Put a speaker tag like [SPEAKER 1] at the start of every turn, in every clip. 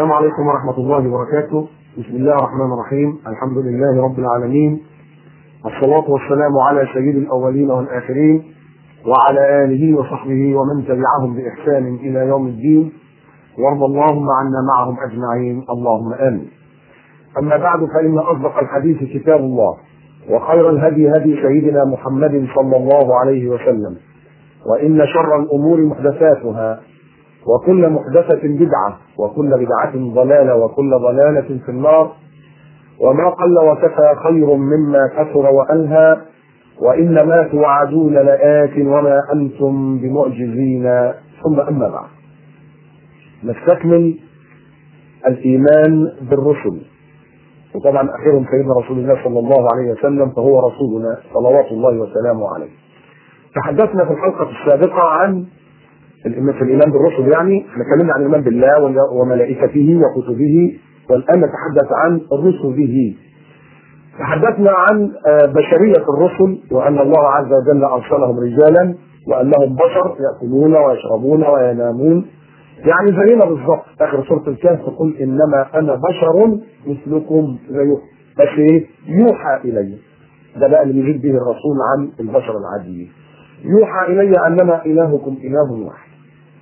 [SPEAKER 1] السلام عليكم ورحمة الله وبركاته بسم الله الرحمن الرحيم الحمد لله رب العالمين الصلاة والسلام على سيد الأولين والآخرين وعلى آله وصحبه ومن تبعهم بإحسان إلى يوم الدين وارض اللهم عنا معهم أجمعين اللهم آمين أما بعد فإن أصدق الحديث كتاب الله وخير الهدي هدي سيدنا محمد صلى الله عليه وسلم وإن شر الأمور محدثاتها وكل محدثة بدعة وكل بدعة ضلالة وكل ضلالة في النار وما قل وكفى خير مما كثر وألهى وإن ما توعدون لآت وما أنتم بمعجزين ثم أما بعد نستكمل الإيمان بالرسل وطبعا أخيرا سيدنا رسول الله صلى الله عليه وسلم فهو رسولنا صلوات الله وسلامه عليه تحدثنا في الحلقة السابقة عن في الإيمان بالرسل يعني تكلمنا عن الإيمان بالله وملائكته وكتبه والآن نتحدث عن رسله تحدثنا عن بشرية الرسل وأن الله عز وجل أرسلهم رجالا وأنهم بشر يأكلون ويشربون وينامون يعني زينا بالظبط آخر سورة الكهف تقول إنما أنا بشر مثلكم زيكم بس إيه يوحى إلي ده بقى اللي يجيب به الرسول عن البشر العاديين يوحى إلي أنما إلهكم إله واحد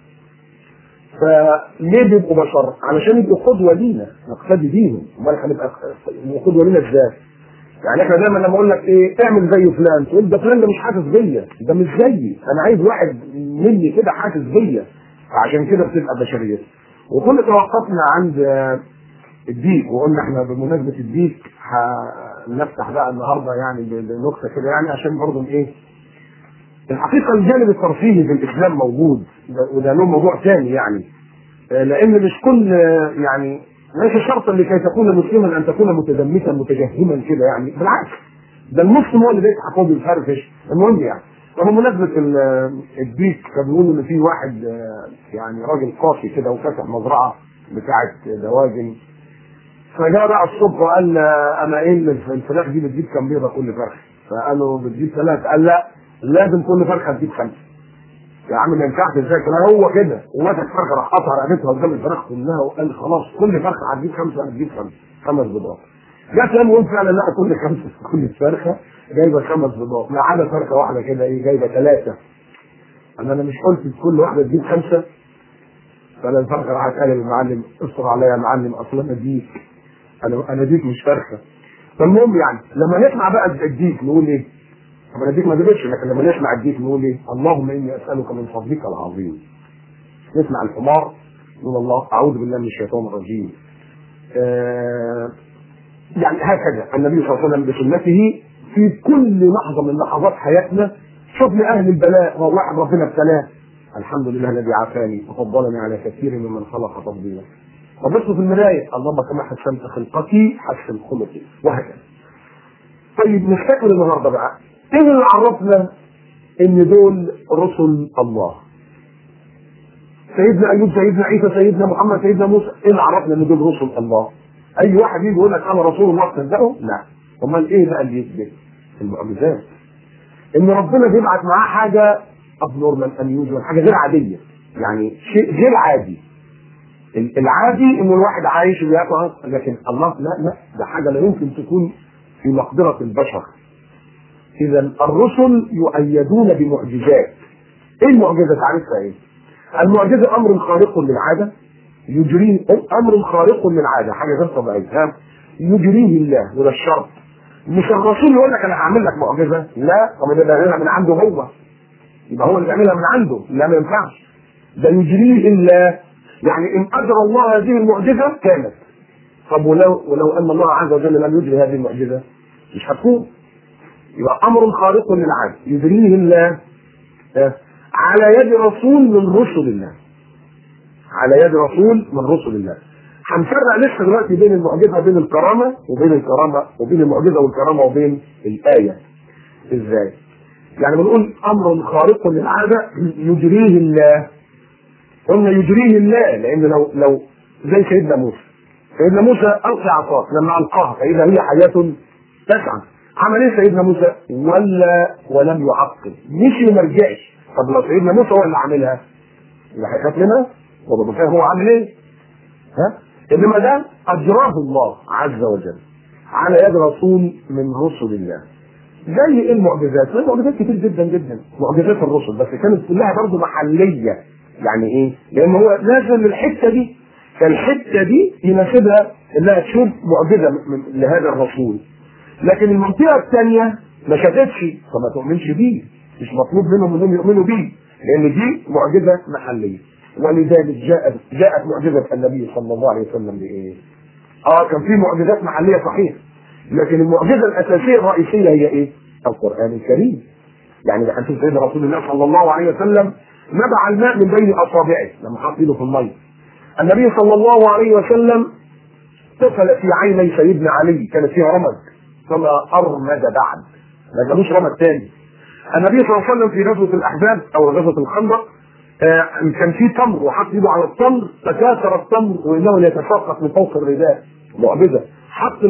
[SPEAKER 1] فليه بيبقوا بشر؟ علشان يبقوا قدوة لينا نقتدي بيهم امال هنبقى قدوة لينا ازاي؟ يعني احنا دايما لما اقول لك ايه اعمل زي فلان تقول ده فلان ده مش حاسس بيا ده مش زيي انا عايز واحد مني كده حاسس بيا فعشان كده بتبقى بشريه وكنا توقفنا عند الديك وقلنا احنا بمناسبه الديك هنفتح بقى النهارده يعني بنكته كده يعني عشان برضه ايه الحقيقه الجانب الترفيهي في الاسلام موجود وده له موضوع ثاني يعني لان مش كل يعني ليس شرطا لكي تكون مسلما ان تكون متدمسا متجهما كده يعني بالعكس ده المسلم هو اللي بيضحك هو بيفرفش المهم يعني وبمناسبة الديك كان بيقولوا ان في واحد يعني راجل قاسي كده وفتح مزرعة بتاعة دواجن فجاء بقى الصبح وقال انا ايه الفراخ دي بتجيب كام بيضة كل فرخة فقالوا بتجيب ثلاث قال لا لازم كل فرخة تجيب خمسة يا عم ما ينفعش ازاي كده هو كده ومسك فرخه راح قطع رقبتها قدام الفراخ كلها وقال خلاص كل فرخه هتجيب خمسه هتجيب خمسه خمس بيضات جت ثاني يوم فعلا لقى كل خمسه كل فرخه جايبه خمس بيضات ما عدا فرخه واحده كده ايه جايبه ثلاثه انا انا مش قلت كل واحده تجيب خمسه فانا الفرخه راحت قال للمعلم اصبر عليا يا معلم اصل انا ديك انا انا ديك مش فرخه فالمهم يعني لما نسمع بقى الديك نقول ايه؟ طب الديك ما جابتش لكن لما نسمع الديك نقول ايه؟ اللهم اني اسالك من فضلك العظيم. نسمع الحمار نقول الله اعوذ بالله من الشيطان الرجيم. آه يعني هكذا النبي صلى الله عليه وسلم بسنته في كل لحظه من لحظات حياتنا شفنا اهل البلاء واحد ربنا ابتلاه الحمد لله الذي عافاني وفضلني على كثير ممن خلق تفضيلا. فبص في المرايه اللهم كما حسنت خلقتي حسن خلقي وهكذا. طيب نستكمل النهارده بقى ايه اللي عرفنا ان دول رسل الله سيدنا ايوب سيدنا عيسى سيدنا محمد سيدنا موسى ايه اللي عرفنا ان دول رسل الله اي واحد يجي يقول لك انا رسول الله تصدقه لا امال ايه بقى اللي يثبت المعجزات ان ربنا بيبعت معاه حاجه ابنورمال ان يوجوال حاجه غير عاديه يعني شيء غير عادي العادي ان الواحد عايش وياكل لكن الله لا لا ده حاجه لا يمكن تكون في مقدره البشر اذا الرسل يؤيدون بمعجزات ايه المعجزه تعرفها ايه المعجزه امر خارق للعاده يجريه امر خارق للعاده حاجه غير طبيعيه ها يجريه الله وده الشرط مش الرسول يقول لك انا هعمل لك معجزه لا طب ده بيعملها من عنده هو يبقى هو اللي بيعملها من عنده لا ما ينفعش ده يجريه الله يعني ان اجرى الله هذه المعجزه كانت طب ولو ولو ان الله عز وجل لم يجري هذه المعجزه مش هتكون يبقى امر خارق للعاده يجريه الله على يد رسول من رسل الله على يد رسول من رسل الله هنفرق لسه دلوقتي بين المعجزه وبين الكرامه وبين الكرامه وبين المعجزه والكرامه وبين الايه ازاي؟ يعني بنقول امر خارق للعاده يجريه الله قلنا يجريه الله لان لو لو زي سيدنا موسى سيدنا موسى القى عصاه لما القاها فاذا هي حياه تسعى عمل ايه سيدنا موسى؟ ولا ولم يعقل مشي وما رجعش طب لو سيدنا موسى هو اللي عاملها يبقى هيخاف منها؟ هو فاهم هو عامل ايه؟ ها؟ انما ده اجراه الله عز وجل على يد رسول من رسل الله زي ايه المعجزات؟ زي معجزات كتير جدا جدا معجزات الرسل بس كانت كلها برضه محليه يعني ايه؟ لان هو نازل للحته دي فالحته دي يناسبها انها تشوف معجزه من لهذا الرسول لكن المنطقه الثانيه ما شافتش فما تؤمنش بيه مش مطلوب منهم انهم يؤمنوا بيه لان دي معجزه محليه ولذلك جاءت جاءت معجزه النبي صلى الله عليه وسلم بايه؟ اه كان في معجزات محليه صحيح لكن المعجزه الاساسيه الرئيسيه هي ايه؟ القران الكريم يعني هنشوف سيدنا رسول الله صلى الله عليه وسلم نبع الماء من بين اصابعه لما حط ايده في الميه النبي صلى الله عليه وسلم طفل في عيني سيدنا علي كان فيها رمد فما ارمد بعد ما جالوش رمد تاني النبي صلى الله عليه وسلم في غزوه الاحزاب او غزوه الخندق آه كان في تمر وحط ايده على التمر فكاثر التمر وانه ليتساقط من فوق الرداء معجزه حط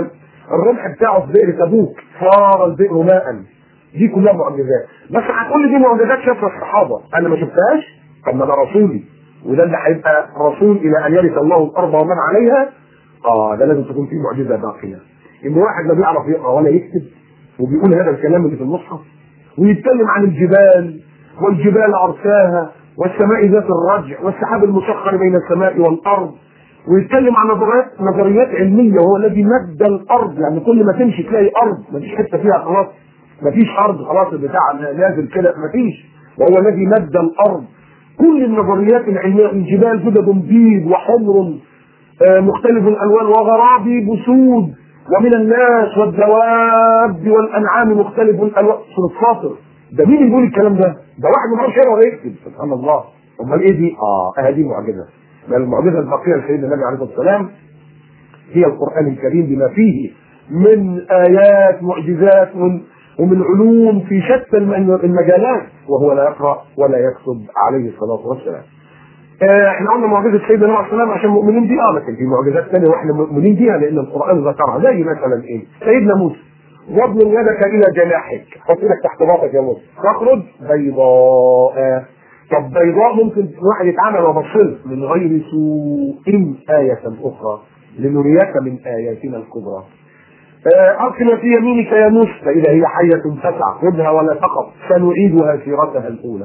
[SPEAKER 1] الرمح بتاعه في بئر تبوك صار البئر ماء دي كلها معجزات بس هتقول لي دي معجزات شافها الصحابه انا ما شفتهاش طب ما انا رسولي وده اللي هيبقى رسول الى ان يرث الله الارض ومن عليها اه ده لازم تكون فيه معجزه باقيه ان واحد لا بيعرف يقرا ولا يكتب وبيقول هذا الكلام اللي في المصحف ويتكلم عن الجبال والجبال ارساها والسماء ذات الرجع والسحاب المسخر بين السماء والارض ويتكلم عن نظريات نظريات علميه وهو الذي مد الارض يعني كل ما تمشي تلاقي ارض مفيش حته فيها خلاص مفيش ارض خلاص البتاع نازل كده مفيش وهو الذي مد الارض كل النظريات العلميه الجبال جدد بيض وحمر آه مختلف الالوان وغرابي بسود ومن الناس والدواب والانعام مختلف الالوان سوره فاطر ده مين اللي بيقول الكلام ده؟ ده واحد ما بيعرفش يقرا ولا يكتب سبحان الله امال ايه دي؟ اه هذه معجزه بل المعجزه الباقيه لسيدنا النبي عليه الصلاه والسلام هي القران الكريم بما فيه من ايات معجزات ومن ومن علوم في شتى المجالات وهو لا يقرا ولا يكتب عليه الصلاه والسلام. احنا قلنا معجزه سيدنا النبي عليه السلام عشان مؤمنين بيها لكن في معجزات ثانيه واحنا مؤمنين بيها لان القران ذكرها زي مثلا ايه؟ سيدنا موسى واضم يدك الى جناحك حط ايدك تحت باطك يا موسى تخرج بيضاء طب بيضاء ممكن واحد يتعامل وبصر من غير سوء آية أخرى لنريك من آياتنا الكبرى أرسل في يمينك يا موسى فإذا هي حية تسعى خذها ولا تقف سنعيدها سيرتها الأولى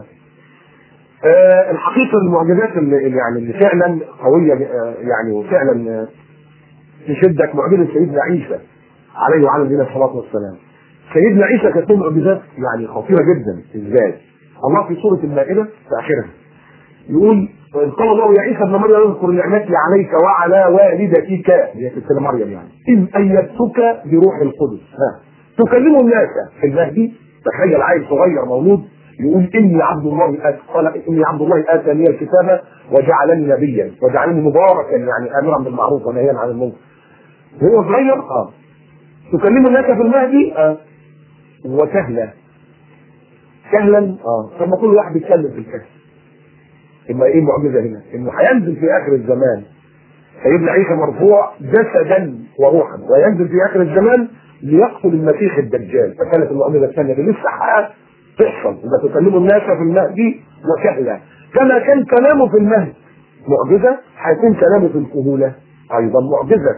[SPEAKER 1] أه الحقيقة المعجزات اللي يعني اللي فعلا قوية يعني وفعلا تشدك معجزة سيدنا عيسى عليه وعلى نبينا الصلاة والسلام سيدنا عيسى كانت له معجزات يعني خطيرة جدا ازاي؟ الله في سورة المائدة في آخرها يقول وإذ قال الله يا عيسى ابن مريم اذكر نعمتي عليك وعلى والدتك هي ستنا مريم يعني إن أيدتك بروح القدس ها تكلم الناس في المهدي تخيل عيل صغير مولود يقول إني عبد الله آت قال إني عبد الله آتاني الكتاب وجعلني نبيا وجعلني مباركا يعني آمرا بالمعروف ونهيا عن المنكر هو صغير اه تكلم الناس في المهدي اه وكهلا كهلا اه طب ما كل واحد بيتكلم في الكهف يبقى ايه المعجزه هنا؟ انه هينزل في اخر الزمان سيدنا عيسى مرفوع جسدا وروحا وينزل في اخر الزمان ليقتل المسيح الدجال فكانت المعجزه الثانيه اللي لسه تحصل اذا تكلموا الناس في المهدي وكهلا كما كان كلامه في المهد معجزه هيكون كلامه في الكهوله ايضا معجزه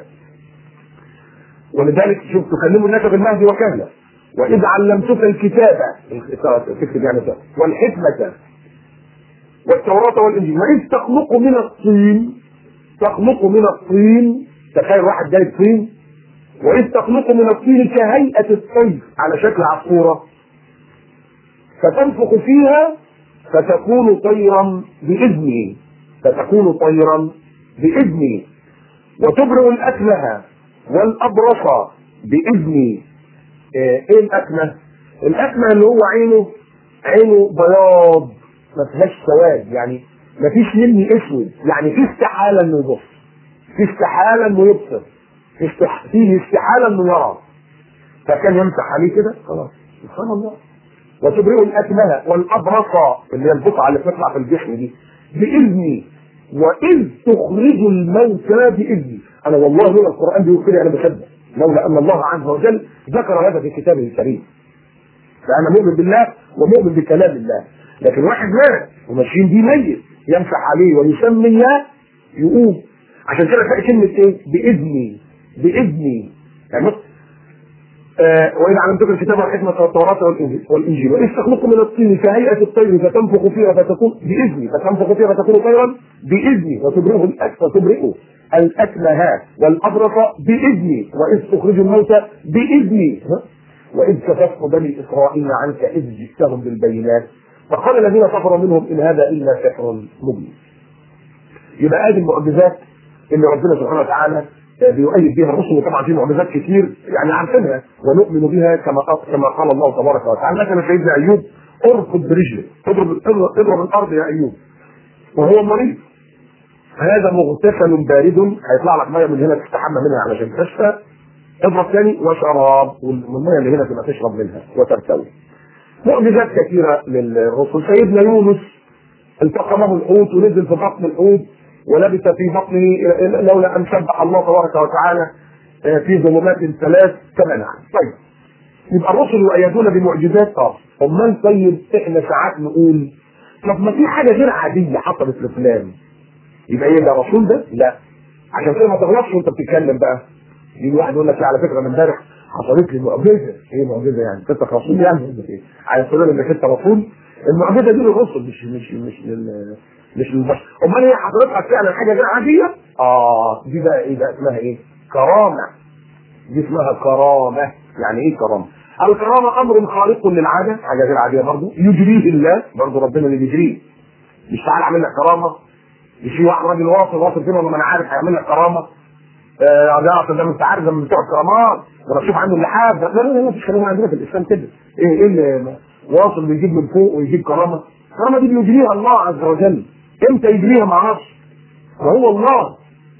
[SPEAKER 1] ولذلك شوف تكلموا الناس في المهدي وكهلا وإذ علمتك الكتاب تكتب يعني والحكمة والتوراة والإنجيل وإذ تخلق من الطين تخلق من الطين تخيل واحد جايب طين وإذ تخلق من الطين كهيئة الطير على شكل عصفورة فتنفخ فيها فتكون طيرا بإذنه فتكون طيرا بإذنه وتبرئ الأكمه والأبرص بإذنه ايه الاكمه؟ الاكمه اللي هو عينه عينه بياض ما فيهاش سواد يعني ما فيش مني اسود يعني في استحاله انه يبص في استحاله انه يبصر في استح... فيه استحاله انه يرى فكان يمسح عليه كده خلاص سبحان الله وتبرئ الاكمه والابرص اللي هي البقعه اللي بتطلع في الجسم دي باذني واذ تخرج الموتى باذني انا والله لولا القران بيقول كده انا بصدق لولا ان الله عز وجل ذكر هذا في كتابه الكريم فانا مؤمن بالله ومؤمن بكلام الله لكن واحد مات وماشيين بيه ميت يمسح عليه ويسمي الله يقوم عشان كده تلاقي كلمه ايه؟ باذني باذني يعني بص آه وإذا علمتك الكتاب والحكمة والتوراة والإنجيل والإنجيل وإذ تخلق من الطين كهيئة الطير فتنفخ فيها فتكون بإذني فتنفخ فيها فتكون طيرا بإذني وتبرئه الأكمه وتبرئه الأكمه والأبرص بإذني وإذ تخرج الموتى بإذني ها؟ وإذ كففت بني إسرائيل عنك إذ جئتهم بالبينات فقال الذين كفروا منهم إن هذا إلا سحر مبين يبقى هذه المعجزات اللي ربنا سبحانه وتعالى بيؤيد بها الرسل وطبعا في معجزات كتير يعني عارفينها ونؤمن بها كما كما قال الله تبارك وتعالى مثلا سيدنا ايوب اركض برجلك اضرب اضرب الارض يا ايوب وهو مريض هذا مغتسل بارد هيطلع لك ميه من هنا تستحمى منها علشان تشفى اضرب ثاني وشراب والميه اللي هنا تبقى تشرب منها وترتوي معجزات كثيره للرسل سيدنا يونس التقمه الحوت ونزل في بطن الحوت ولبث في بطنه لولا ان سبح الله تبارك وتعالى في ظلمات ثلاث كما نعم. طيب يبقى الرسل يؤيدون بمعجزات اه امال طيب احنا ساعات نقول طب ما في حاجه غير عاديه حصلت لفلان يبقى ايه ده رسول ده؟ لا عشان كده ما تغلطش وانت بتتكلم بقى يجي واحد يقول لك على فكره انا امبارح حصلت لي معجزه ايه معجزه يعني انت رسول يعني ايه على سبيل انك انت رسول المعجزه دي للرسل مش مش مش لل مش للبشر امال هي حضرتك فعلا حاجه غير عاديه اه دي بقى ايه ده اسمها ايه كرامه دي اسمها كرامه يعني ايه كرامه الكرامه امر خارق للعاده حاجه غير عاديه برضه يجريه الله برضه ربنا اللي بيجريه مش تعالى اعمل لك كرامه مش في واحد راجل واصل واصل كده ما انا عارف هيعمل لك كرامه آه ده اصل ده انت عارف ده من بتوع الكرامات ده بشوف عنده اللحاف لا لا لا ما فيش كلام عندنا في الاسلام كده ايه ايه اللي واصل بيجيب من فوق ويجيب كرامه الكرامه دي بيجريها الله عز وجل امتى يجريها ما اعرفش وهو الله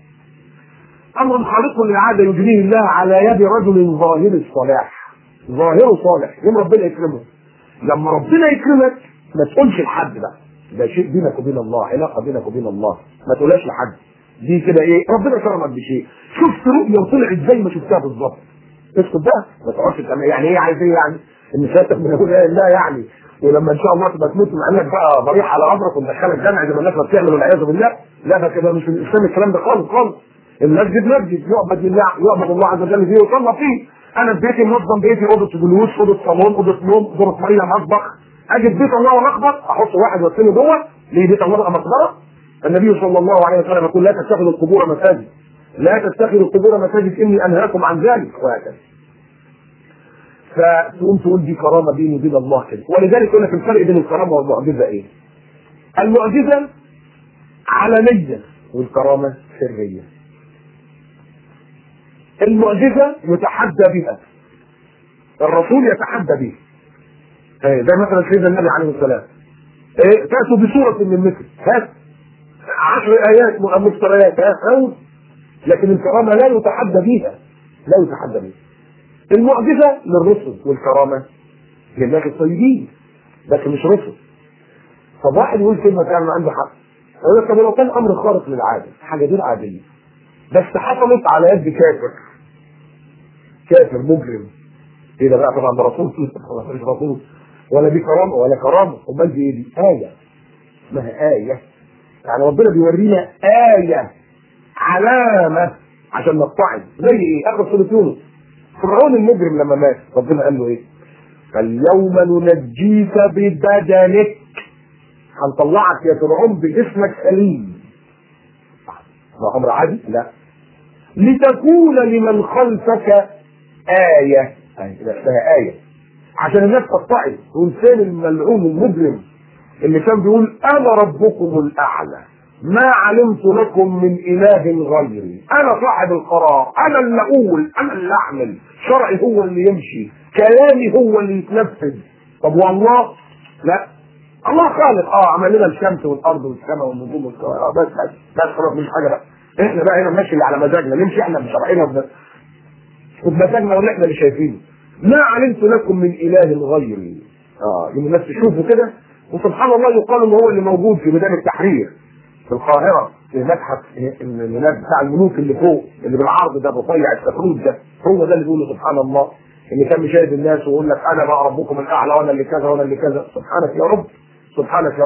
[SPEAKER 1] امر خالق للعاده يجريه الله على يد رجل ظاهر الصلاح ظاهره صالح يوم ربنا يكرمه لما ربنا يكرمك ما تقولش لحد بقى ده شيء بينك وبين الله علاقه بينك وبين الله ما تقولهاش لحد دي كده ايه ربنا كرمك بشيء شفت رؤيه وطلعت زي ما شفتها بالظبط اسكت بقى ما تقعدش يعني ايه عايز ايه يعني ان فاتك من يقول لا يعني ولما ان شاء الله تبقى تموت ويعمل لك بقى ضريح على قبرك وندخلك جامع زي ما الناس ما بتعمل والعياذ بالله لا ده كده مش في الاسلام الكلام ده خالص خالص المسجد مسجد يعبد لله يعبد الله عز وجل فيه ويصلى فيه انا في بيتي منظم بيتي اوضه جلوس اوضه صالون اوضه نوم اوضه ميه مطبخ اجي في بيت الله واكبر احط واحد واسيبه جوه ليه بيت الله بقى مقبره النبي صلى الله عليه وسلم يقول لا تتخذوا القبور مساجد لا تتخذوا القبور مساجد اني انهاكم عن ذلك وهكذا فتقوم تقول دي كرامه بيني وبين الله كده ولذلك يقول لك الفرق بين الكرامه والمعجزه ايه؟ المعجزه علنيه والكرامه سريه المعجزه يتحدى بها الرسول يتحدى بها زي مثلا سيدنا النبي عليه السلام إيه تأتوا بصورة من مثل هات عشر آيات مفتريات هات لكن الكرامة لا يتحدى بها لا يتحدى بها المعجزة للرسل والكرامة للناس الطيبين لكن مش رسل طب واحد يقول كلمة فعلا عنده حق يقول لك طب لو كان أمر خارق للعادة حاجة غير عادية بس حصلت على يد كافر كافر مجرم ايه ده بقى طبعا ده رسول مش رسول ولا دي كرامه ولا كرامه امال دي ايه دي؟ آية اسمها آية يعني ربنا بيورينا آية علامة عشان نتعظ زي ايه؟ اخر سورة يونس فرعون المجرم لما مات ربنا قال له ايه؟ فاليوم ننجيك ببدنك هنطلعك يا فرعون باسمك سليم ده امر عادي؟ لا لتكون لمن خلفك آية اسمها آية عشان الناس تتعظ وإنسان الملعون المجرم اللي كان بيقول أنا ربكم الأعلى ما علمت لكم من إله غيري أنا صاحب القرار أنا اللي أقول أنا اللي أعمل شرعي هو اللي يمشي كلامي هو اللي يتنفذ طب والله لا الله خالق اه عمل لنا الشمس والارض والسماء والنجوم والكواكب آه بس بس بس خلاص مش حاجه بقى احنا بقى هنا ماشي على مزاجنا نمشي احنا بشرعنا وبمزاجنا واللي احنا اللي شايفينه ما علمت لكم من اله غيري اه يوم الناس تشوفوا كده وسبحان الله يقال ان هو اللي موجود في ميدان التحرير في القاهره في متحف هناك بتاع الملوك اللي فوق اللي بالعرض ده رفيع السفروت ده هو ده اللي بيقول سبحان الله اللي كان مشاهد الناس ويقول لك انا بقى ربكم الاعلى وانا اللي كذا وانا اللي كذا سبحانك يا رب سبحانك يا رب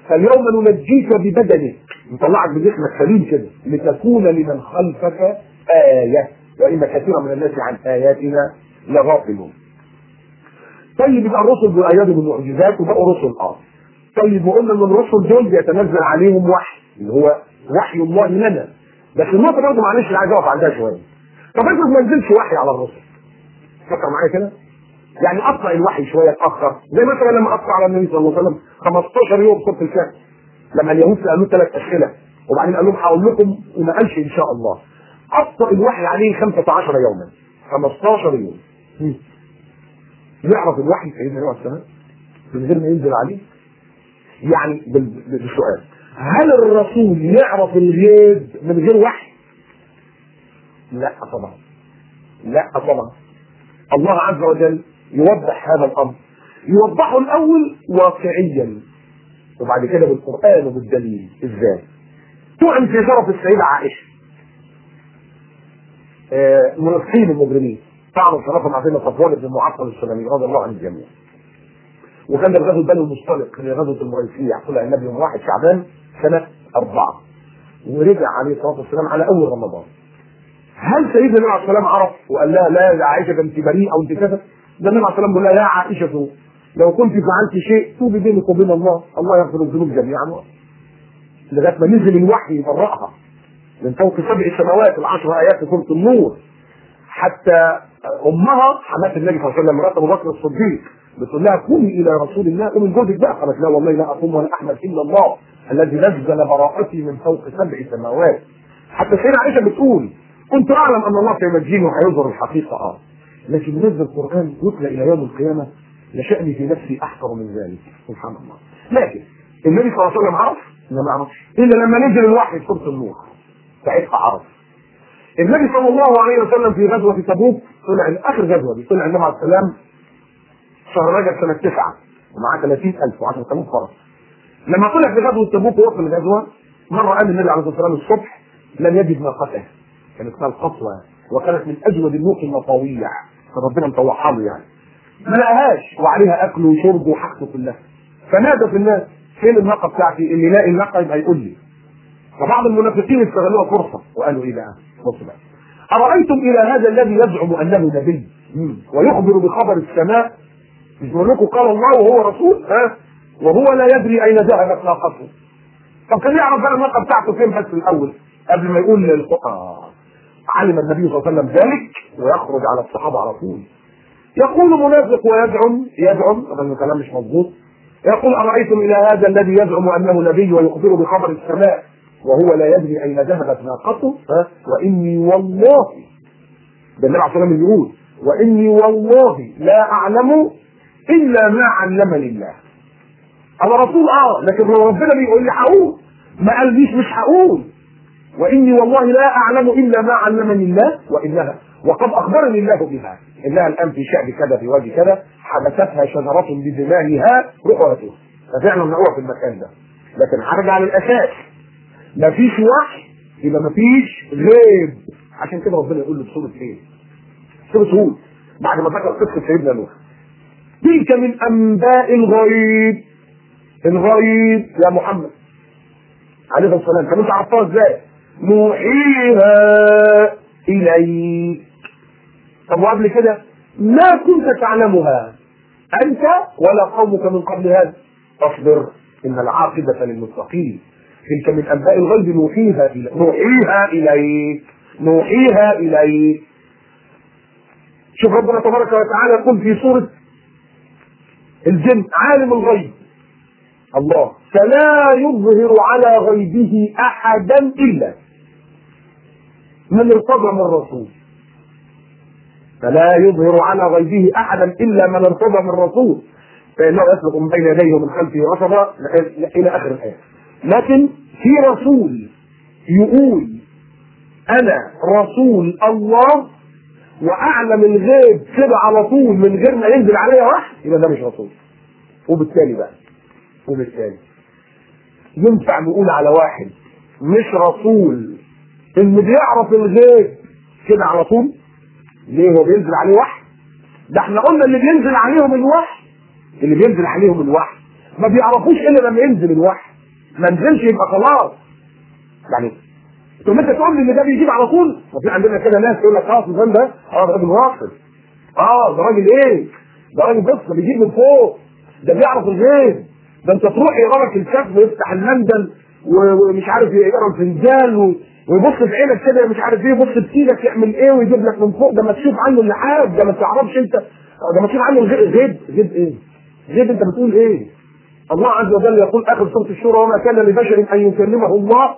[SPEAKER 1] فاليوم ننجيك ببدنك نطلعك بجسمك سليم كده لتكون لمن خلفك آية وإن كثيرا من الناس عن آياتنا لغافلون طيب يبقى الرسل دول أيادوا بالمعجزات وبقوا رسل آه طيب وقلنا ان الرسل دول بيتنزل عليهم وحي اللي هو وحي الله لنا بس النقطه برضه معلش اللي عايز اقف عندها شويه طب افرض ما نزلش وحي على الرسل فكر معايا كده يعني ابطا الوحي شويه اتاخر زي مثلا لما ابطا على النبي صلى الله عليه وسلم 15 يوم سوره الكهف لما اليهود سالوه ثلاث اسئله وبعدين قال لهم هقول لكم وما قالش ان شاء الله ابطا الوحي عليه 15 يوما 15 يوم يعرف الوحي سيدنا نوح السلام من غير ما ينزل عليه يعني بال- بالسؤال هل الرسول يعرف الغيب من غير وحي؟ لا طبعا لا طبعا الله عز وجل يوضح هذا الامر يوضحه الاول واقعيا وبعد كده بالقران وبالدليل ازاي؟ طعن في شرف السيده عائشه آه، منافقين المجرمين طعنوا شرفهم عندنا صفوان بن معطل السلمي رضي الله عن الجميع وكان ده غزوه بني المصطلق اللي هي غزوه المريسيه طلع النبي يوم واحد شعبان سنه اربعه ورجع عليه الصلاه والسلام على اول رمضان هل سيدنا النبي عليه السلام عرف وقال لها لا يا عائشه ده انت بريئه وانت كذا ده النبي عليه السلام بيقول لها يا عائشه لو كنت فعلت شيء توبي بينك وبين الله الله يغفر الذنوب جميعا لغايه ما نزل الوحي يبرأها من فوق سبع سماوات العشر ايات في سوره النور حتى امها حماه النبي صلى الله عليه وسلم مرات ابو بكر الصديق بتقول لها قومي الى رسول الله ومن جوزك بقى قالت لا والله لا اقوم ولا احمد الا الله الذي نزل براءتي من فوق سبع سماوات حتى سيدنا عائشه بتقول كنت اعلم ان الله سينجيني وهيظهر الحقيقه اه لكن نزل القران يتلى الى يوم القيامه لشاني في نفسي احقر من ذلك سبحان الله لكن النبي صلى الله عليه وسلم عرف؟ لا ما عرفش الا لما نزل الوحي في سوره النور ساعتها عرف النبي صلى الله عليه وسلم في غزوه تبوك طلع اخر غزوه دي طلع النبي عليه السلام شهر رجب سنه تسعه ومعاه 30000 و10 تموت فرس لما طلع في غزوه تبوك ووصل الغزوه مره قال النبي عليه الصلاه والسلام الصبح لم يجد ناقته كانت اسمها القصوى وكانت من اجود النوق المطاويع فربنا مطوعها له يعني ما لقاهاش وعليها اكل وشرب وحاجته كلها فنادى في الناس فين الناقه بتاعتي اللي يلاقي الناقه يبقى يقول لي فبعض المنافقين استغلوها فرصه وقالوا ايه بقى؟ بص بقى ارايتم الى هذا الذي يزعم انه نبي مم. ويخبر بخبر السماء مش بقول لكم قال الله وهو رسول ها وهو لا يدري اين ذهبت ناقته طب كان يعرف بقى الناقه بتاعته فين بس الاول قبل ما يقول للفقراء علم النبي صلى الله عليه وسلم ذلك ويخرج على الصحابه على طول يقول منافق ويزعم يزعم هذا الكلام مش مظبوط يقول ارايتم الى هذا الذي يزعم انه نبي ويخبر بخبر السماء وهو لا يدري اين ذهبت ناقته ها واني والله ده النبي عليه الصلاه والسلام يقول واني والله لا اعلم الا ما علمني الله انا رسول اه لكن لو ربنا بيقول لي هقول ما قاليش مش هقول واني والله لا اعلم الا ما علمني الله وانها وقد اخبرني الله بها انها الان في شعب كذا في وادي كذا حبستها شجره بدمائها رؤوته ففعلا نروح في المكان ده لكن هرجع للاساس مفيش وحي يبقى مفيش غيب عشان كده ربنا يقول له في سوره ايه؟ سوره هود بعد ما ذكر قصه سيدنا نوح تلك من انباء الغيب الغيب يا محمد عليه الصلاه والسلام طب انت عرفتها ازاي؟ نوحيها اليك طب وقبل كده ما كنت تعلمها انت ولا قومك من قبل هذا اصبر ان العاقبه للمتقين تلك من انباء الغيب نوحيها اليك نوحيها اليك نوحيها اليك شوف ربنا تبارك وتعالى يقول في سوره الجن عالم الغيب الله فلا يظهر على غيبه احدا الا من ارتضى من رسول فلا يظهر على غيبه احدا الا من ارتضى من رسول فانه يسلك من بين يديه ومن خلفه رصدا الى اخر الايه لكن في رسول يقول انا رسول الله واعلم الغيب كده على طول من غير ما ينزل عليا وحي يبقى ده مش رسول وبالتالي بقى وبالتالي ينفع نقول على واحد مش رسول اللي بيعرف الغيب كده على طول ليه هو بينزل عليه وحي ده احنا قلنا اللي بينزل عليهم الوحي اللي بينزل عليهم الوحي ما بيعرفوش الا لما ينزل الوحي ما نزلش يبقى خلاص يعني ثم انت تقول لي ان ده بيجيب على طول وفي عندنا كده ناس يقول لك اه فلان ده اه ده راجل واصل اه ده راجل ايه؟ ده راجل بص ده بيجيب من فوق ده بيعرف الغيب ده انت تروح يقرا لك الكف ويفتح المندل ومش عارف يقرا الفنجان و- ويبص في عينك كده مش عارف ايه يبص في ايدك يعمل ايه ويجيب لك من فوق ده ما تشوف عنه اللحاف ده ما تعرفش انت ده ما تشوف عنه الغيب غيب غيب ايه؟ غيب انت بتقول ايه؟ الله عز وجل يقول اخر سوره الشورى وما كان لبشر ان يكلمه الله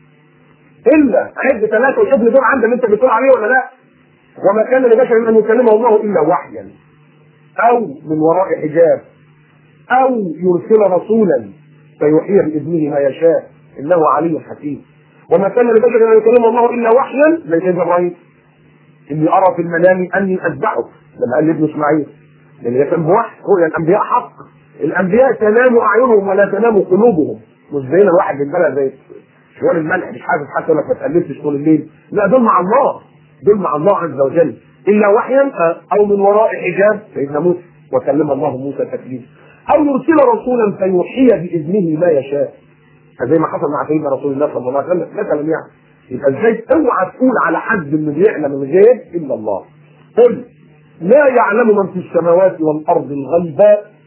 [SPEAKER 1] الا عد ثلاثه وشوف لي دول عندك اللي انت بتقول عليه ولا لا؟ وما كان لبشر ان يكلمه الله الا وحيا او من وراء حجاب او يرسل رسولا فيوحي باذنه ما يشاء انه علي حكيم وما كان لبشر ان يكلمه الله الا وحيا زي سيدنا ابراهيم اني ارى في المنام اني اذبحك لما قال لابن اسماعيل لان هي كان بوحي رؤيا الانبياء حق الانبياء تنام اعينهم ولا تنام قلوبهم مش زينا الواحد بيتبلع زي شوال الملح مش حاسس حتى لك ما تقلبش طول الليل لا دول مع الله دول مع الله عز وجل الا وحيا او من وراء حجاب سيدنا موسى وكلم الله موسى تكليما او يرسل رسولا فيوحي باذنه ما يشاء زي ما حصل مع سيدنا رسول الله صلى الله عليه وسلم مثلا يعني يبقى ازاي اوعى تقول على حد انه بيعلم الغيب الا الله قل لا يعلم من في السماوات والارض الغيب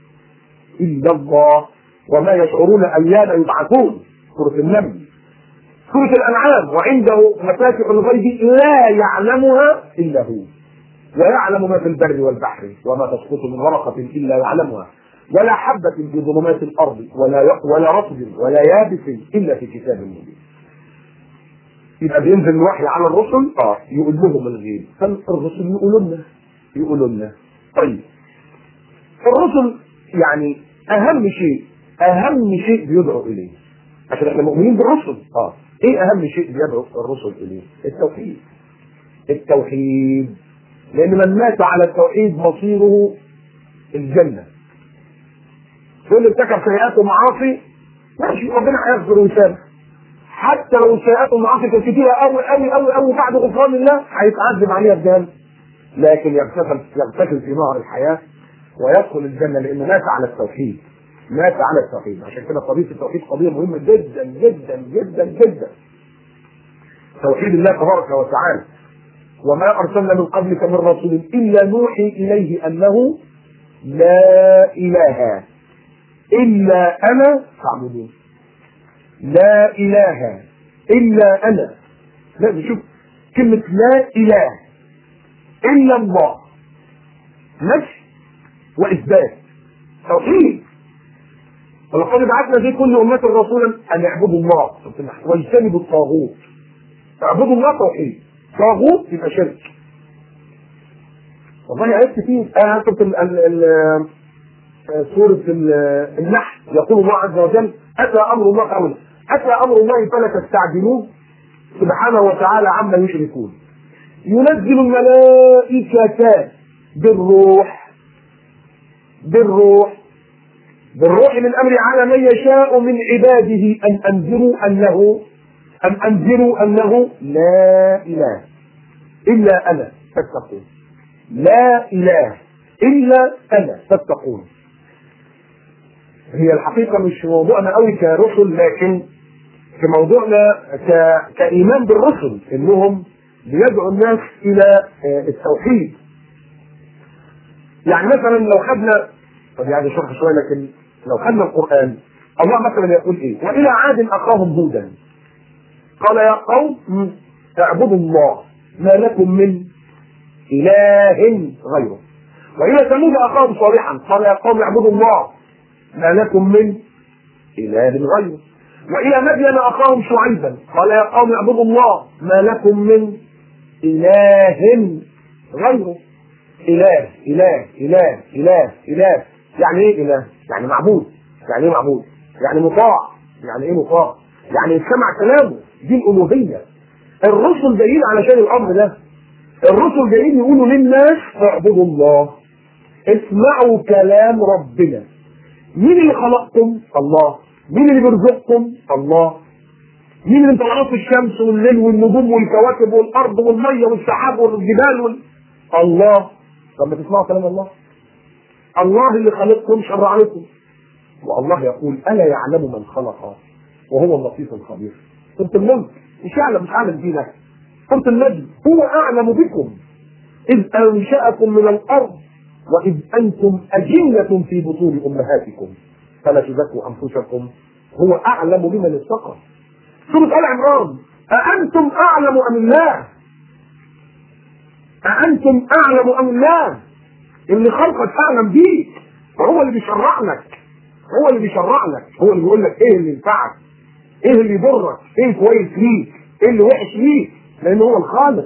[SPEAKER 1] الا الله وما يشعرون ايان يبعثون سوره النمل سوره الانعام وعنده مفاتح الغيب لا يعلمها الا هو ويعلم ما في البر والبحر وما تسقط من ورقه الا يعلمها ولا حبة في ظلمات الأرض ولا ولا رطب ولا يابس إلا في كتاب مبين. يبقى بينزل الوحي على الرسل اه يقول لهم الغيب فالرسل يقولوا لنا يقولوا لنا طيب الرسل يعني أهم شيء أهم شيء بيدعو إليه عشان احنا مؤمنين بالرسل اه ايه أهم شيء بيدعو الرسل إليه؟ التوحيد التوحيد لأن من مات على التوحيد مصيره الجنة واللي ارتكب سيئات ومعاصي ماشي ربنا هيغفر ويسامح حتى لو السيئات والمعاصي كانت كتيره قوي قوي قوي قوي بعد غفران الله هيتعذب عليها الجنه لكن يغتسل يغتسل في نهر الحياه ويدخل الجنه لانه مات على التوحيد مات على التوحيد عشان كده قضيه التوحيد قضيه مهمه جدا جدا جدا جدا توحيد الله تبارك وتعالى وما ارسلنا من قبلك من رسول الا نوحي اليه انه لا اله إلا أنا فاعبدون لا إله إلا أنا لا شوف كلمة لا إله إلا الله نفي وإثبات توحيد ولقد بعثنا في كل أمة رسولا أن يعبدوا الله واجتنبوا الطاغوت اعبدوا الله توحيد طاغوت يبقى شرك والله آيات كتير آه سورة سورة النحل يقول الله عز وجل أتى أمر الله أولا أتى أمر الله فلا تستعجلوه سبحانه وتعالى عما يشركون ينزل الملائكة بالروح بالروح بالروح من أمر على من يشاء من عباده أن أنذروا أنه أن أنذروا أنه لا إله إلا أنا فاتقون لا إله إلا أنا فاتقون هي الحقيقه مش موضوعنا قوي كرسل لكن في موضوعنا ك... كايمان بالرسل انهم بيدعوا الناس الى التوحيد. يعني مثلا لو خدنا طب يعني شرح شويه لكن لو خدنا القران الله مثلا يقول ايه؟ والى عاد اخاهم هودا قال يا قوم اعبدوا الله ما لكم من اله غيره والى ثمود اخاهم صالحا قال يا قوم اعبدوا الله ما لكم من إله غيره وإلى مدين أخاهم شعيبا قال يا قوم اعبدوا الله ما لكم من إله غيره إله إله إله إله إله يعني إيه إله؟ يعني معبود يعني إيه معبود؟ يعني مطاع يعني إيه مطاع؟ يعني يسمع كلامه دي الألوهية الرسل جايين علشان الأمر ده الرسل جايين يقولوا للناس اعبدوا الله اسمعوا كلام ربنا مين اللي خلقكم؟ الله. مين اللي بيرزقكم؟ الله. مين اللي مطلعات الشمس والليل والنجوم والكواكب والارض والميه والسحاب والجبال وال... الله. طب ما تسمعوا كلام الله. الله اللي خلقكم شرع لكم. والله يقول الا يعلم من خلق وهو اللطيف الخبير سورة الملك مش يعلم مش عالم دينك سورة النجم هو أعلم بكم إذ أنشأكم من الأرض وإذ أنتم أجنة في بطون أمهاتكم فلا تزكوا أنفسكم هو أعلم بمن اتقى سورة آل عمران أأنتم أعلم أم الله أأنتم أعلم أم الله اللي خلقك أعلم بيك وهو اللي بيشرع لك هو اللي بيشرع لك هو اللي بيقول لك ايه اللي ينفعك ايه اللي يضرك ايه كويس ليك ايه اللي وحش ليك لان هو الخالق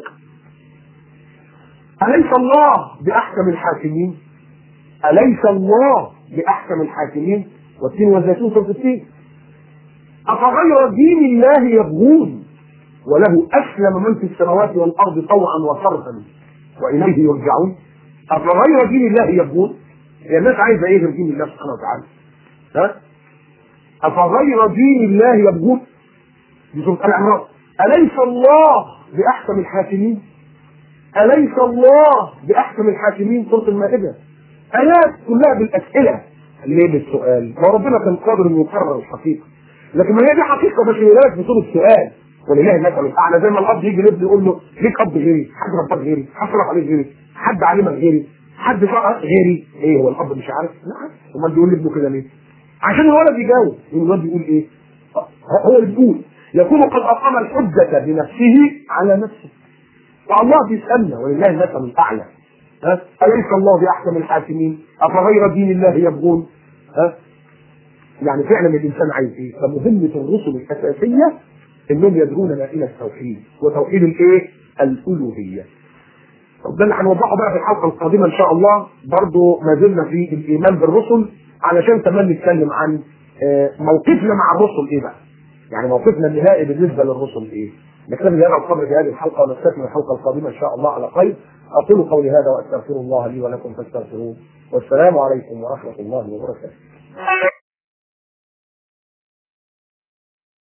[SPEAKER 1] أليس الله بأحكم الحاكمين؟ أليس الله بأحكم الحاكمين؟ والتين والزيتون سورة التين أفغير دين الله يبغون وله أسلم من في السماوات والأرض طوعا وكرها وإليه يرجعون أفغير دين الله يبغون هي الناس عايزة إيه من دين الله سبحانه وتعالى ها أفغير دين الله يبغون دي سورة آل عمران أليس الله بأحكم الحاكمين أليس الله بأحكم الحاكمين سورة المائدة آيات كلها بالأسئلة ليه بالسؤال؟ ما ربنا كان قادر انه يقرر الحقيقة لكن ما هي دي حقيقة مش لك بصورة السؤال ولله المثل الأعلى زي ما الأب يجي لابنه يقول له ليك أب غيري؟ حد ربك غيري؟ حد صرف عليك غيري؟ حد علمك غيري؟ حد شرعك غيري؟ إيه هو الأب مش عارف؟ لا أمال بيقول لابنه كده ليه؟ عشان الولد يجاوب الولد يقول إيه؟ هو اللي بيقول يكون قد أقام الحجة بنفسه على نفسه فالله بيسألنا ولله المثل الأعلى ها أليس الله بأحكم الحاكمين أفغير دين الله يبغون ها يعني فعلا الإنسان عايز إيه فمهمة الرسل الأساسية إنهم يدعوننا إلى التوحيد وتوحيد الإيه الألوهية طب ده اللي هنوضحه بقى في الحلقة القادمة إن شاء الله برضه ما زلنا في الإيمان بالرسل علشان كمان نتكلم عن موقفنا مع الرسل إيه بقى يعني موقفنا النهائي بالنسبة للرسل إيه نكتفي بهذا القدر في هذه الحلقه ونستكمل الحلقه القادمه ان شاء الله على خير اقول قولي هذا واستغفر الله لي ولكم فاستغفروه والسلام عليكم ورحمه الله وبركاته